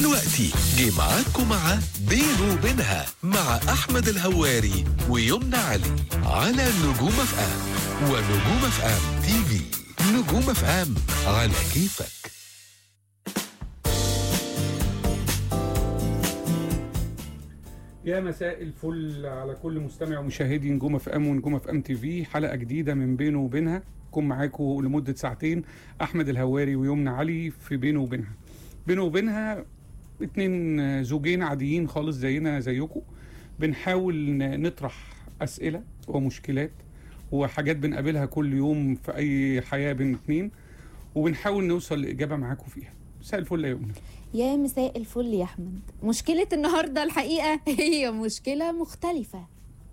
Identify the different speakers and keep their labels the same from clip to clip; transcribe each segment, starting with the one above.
Speaker 1: دلوقتي جه معاكم مع بينه وبينها مع أحمد الهواري ويمنى علي على نجوم اف ام ونجوم اف ام تي في نجوم اف ام على كيفك
Speaker 2: يا مساء الفل على كل مستمع ومشاهدي نجوم اف ام ونجوم اف ام تي في حلقه جديده من بينه وبينها كون معاكم لمده ساعتين احمد الهواري ويمنى علي في بينه وبينها بينه وبينها اتنين زوجين عاديين خالص زينا زيكم بنحاول ن- نطرح اسئله ومشكلات وحاجات بنقابلها كل يوم في اي حياه بين اتنين وبنحاول نوصل لاجابه معاكم فيها مساء الفل يا يمنى
Speaker 3: يا مساء الفل يا احمد مشكله النهارده الحقيقه هي مشكله مختلفه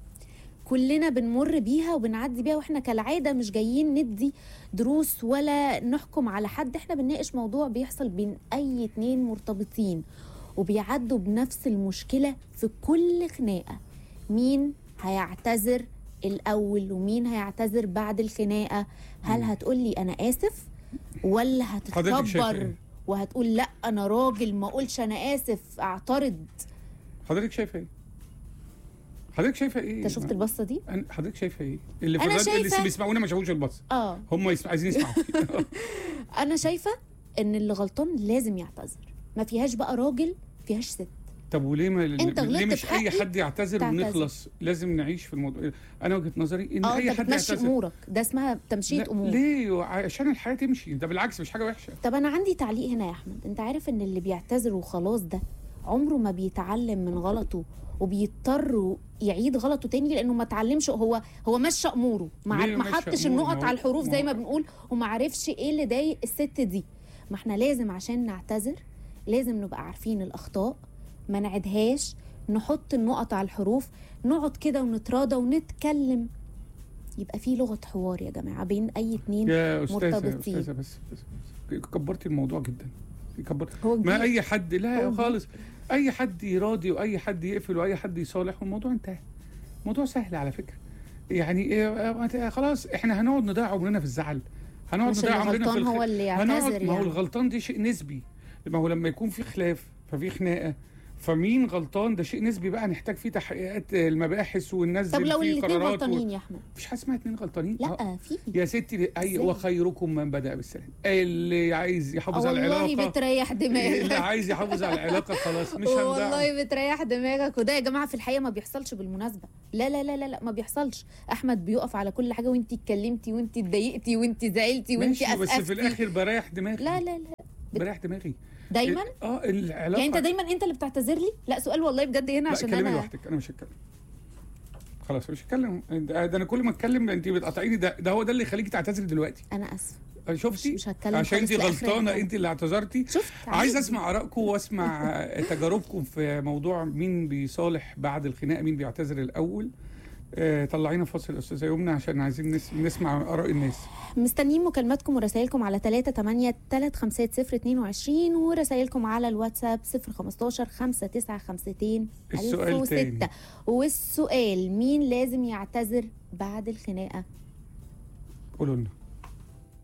Speaker 3: كلنا بنمر بيها وبنعدي بيها واحنا كالعاده مش جايين ندي دروس ولا نحكم على حد احنا بنناقش موضوع بيحصل بين اي اتنين مرتبطين وبيعدوا بنفس المشكله في كل خناقه مين هيعتذر الاول ومين هيعتذر بعد الخناقه هل هتقولي انا اسف ولا
Speaker 2: حضرتك شايفة
Speaker 3: هتتكبر
Speaker 2: إيه؟
Speaker 3: وهتقول لا انا راجل ما اقولش انا اسف اعترض
Speaker 2: حضرتك شايفه ايه؟ حضرتك شايفه ايه؟
Speaker 3: انت شفت البصه دي
Speaker 2: أنا- حضرتك شايفه ايه؟ اللي في
Speaker 3: أنا
Speaker 2: الراديو اللي
Speaker 3: شايفة-
Speaker 2: بيسمعونا ما شافوش البص
Speaker 3: اه
Speaker 2: هم يسمع عايزين يسمعوا
Speaker 3: انا شايفه ان اللي غلطان لازم يعتذر ما فيهاش بقى راجل فيهاش ست
Speaker 2: طب وليه ما
Speaker 3: أنت
Speaker 2: ليه
Speaker 3: غلطت
Speaker 2: مش
Speaker 3: في
Speaker 2: اي
Speaker 3: حقي،
Speaker 2: حد يعتذر
Speaker 3: تعتذر.
Speaker 2: ونخلص لازم نعيش في الموضوع انا وجهه نظري ان
Speaker 3: اه
Speaker 2: اي
Speaker 3: انت
Speaker 2: حد
Speaker 3: بتمشي
Speaker 2: يعتذر
Speaker 3: امورك ده اسمها تمشيه
Speaker 2: لا،
Speaker 3: امور
Speaker 2: ليه عشان الحياه تمشي ده بالعكس مش حاجه وحشه
Speaker 3: طب انا عندي تعليق هنا يا احمد انت عارف ان اللي بيعتذر وخلاص ده عمره ما بيتعلم من غلطه وبيضطر يعيد غلطه تاني لانه ما اتعلمش هو هو مشى اموره ما
Speaker 2: ليه
Speaker 3: ما
Speaker 2: مشى
Speaker 3: حطش
Speaker 2: أموره؟
Speaker 3: النقط
Speaker 2: ما هو-
Speaker 3: على الحروف
Speaker 2: ما
Speaker 3: زي
Speaker 2: هو-
Speaker 3: ما بنقول وما عرفش ايه اللي ضايق الست دي ما احنا لازم عشان نعتذر لازم نبقى عارفين الاخطاء ما نعدهاش نحط النقط على الحروف نقعد كده ونتراضى ونتكلم يبقى في لغه حوار يا جماعه بين اي اتنين
Speaker 2: يا استاذه
Speaker 3: مرتبطين.
Speaker 2: استاذه بس, بس, بس كبرتي الموضوع جدا كبر
Speaker 3: هو
Speaker 2: ما
Speaker 3: كبير.
Speaker 2: اي حد لا
Speaker 3: هو
Speaker 2: خالص اي حد يراضي واي حد يقفل واي حد يصالح والموضوع انتهى موضوع سهل على فكره يعني إيه، آه، خلاص احنا هنقعد نضيع عمرنا في الزعل هنقعد
Speaker 3: مش
Speaker 2: نضيع
Speaker 3: اللي
Speaker 2: عمرنا في
Speaker 3: غلطان
Speaker 2: الخ...
Speaker 3: هو اللي
Speaker 2: هنقعد
Speaker 3: يعتذر
Speaker 2: ما هو
Speaker 3: يعني
Speaker 2: الغلطان دي شيء نسبي ما هو لما يكون في خلاف ففي خناقه فمين غلطان ده شيء نسبي بقى نحتاج فيه تحقيقات آه، المباحث وننزل
Speaker 3: طب لو
Speaker 2: فيه
Speaker 3: الاتنين
Speaker 2: قرارات
Speaker 3: غلطانين يا احمد
Speaker 2: مفيش حاجه اسمها اتنين غلطانين آه.
Speaker 3: لا في
Speaker 2: يا ستي اي
Speaker 3: إزاي؟
Speaker 2: وخيركم من بدا بالسلام اللي عايز يحافظ على
Speaker 3: والله
Speaker 2: العلاقه
Speaker 3: بتريح
Speaker 2: اللي
Speaker 3: دماغك
Speaker 2: عايز يحافظ على العلاقه خلاص مش هندعم
Speaker 3: والله بتريح دماغك وده يا جماعه في الحقيقه ما بيحصلش بالمناسبه لا لا لا لا, لا ما بيحصلش احمد بيقف على كل حاجه وانت اتكلمتي وانت اتضايقتي وانت زعلتي وانت
Speaker 2: ماشي بس في
Speaker 3: اسفتي
Speaker 2: الاخر بريح دماغي
Speaker 3: لا لا لا
Speaker 2: بريح دماغي
Speaker 3: دايما
Speaker 2: اه العلاقه
Speaker 3: يعني انت دايما انت اللي بتعتذر لي لا سؤال والله بجد هنا
Speaker 2: لا
Speaker 3: عشان
Speaker 2: كلمي
Speaker 3: انا
Speaker 2: لوحدك انا مش هتكلم خلاص مش هتكلم ده ده انا كل ما اتكلم انت بتقاطعيني ده ده هو ده اللي يخليكي تعتذري دلوقتي
Speaker 3: انا اسفه
Speaker 2: شفتي
Speaker 3: مش هتكلم
Speaker 2: عشان
Speaker 3: خالص
Speaker 2: انت
Speaker 3: لآخر
Speaker 2: غلطانه
Speaker 3: الحلقة.
Speaker 2: انت اللي اعتذرتي
Speaker 3: شفت
Speaker 2: عايز
Speaker 3: عادي.
Speaker 2: اسمع ارائكم واسمع تجاربكم في موضوع مين بيصالح بعد الخناقه مين بيعتذر الاول آه، طلعينا فاصل استاذه يمنى عشان عايزين نس- نسمع اراء الناس
Speaker 3: مستنيين مكالماتكم ورسائلكم على 3 8 3 5 0 22 ورسائلكم على الواتساب 0 15 5 9 52
Speaker 2: السؤال تاني.
Speaker 3: والسؤال مين لازم يعتذر بعد الخناقه
Speaker 2: قولوا لنا